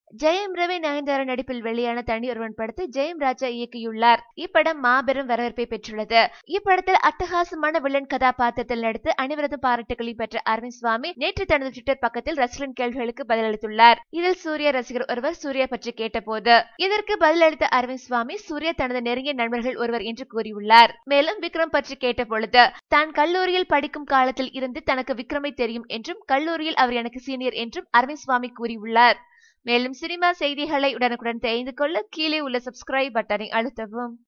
ஜெயம் ரவி நயன்தாரா நடிப்பில் வெளியான தனி ஒருவன் படத்தை ஜெயம் ராஜா இயக்கியுள்ளார் இப்படம் மாபெரும் வரவேற்பை பெற்றுள்ளது இப்படத்தில் அட்டகாசமான வில்லன் கதாபாத்திரத்தில் நடித்து அனைவரது பாராட்டுகளை பெற்ற அரவிந்த் சுவாமி நேற்று தனது ட்விட்டர் பக்கத்தில் ரசிகர்களின் கேள்விகளுக்கு பதிலளித்துள்ளார் இதில் சூர்யா ரசிகர் ஒருவர் சூர்யா பற்றி கேட்டபோது இதற்கு பதிலளித்த அரவிந்த் சுவாமி சூர்யா தனது நெருங்கிய நண்பர்கள் ஒருவர் என்று கூறியுள்ளார் மேலும் விக்ரம் பற்றி கேட்டபொழுது தான் கல்லூரியில் படிக்கும் காலத்தில் இருந்து தனக்கு விக்ரமை தெரியும் என்றும் கல்லூரியில் அவர் எனக்கு சீனியர் என்றும் அரவிந்த் சுவாமி கூறியுள்ளார் மேலும் சினிமா செய்திகளை உடனுக்குடன் தெரிந்து கொள்ள கீழே உள்ள சப்ஸ்கிரைப் பட்டனை அழுத்தவும்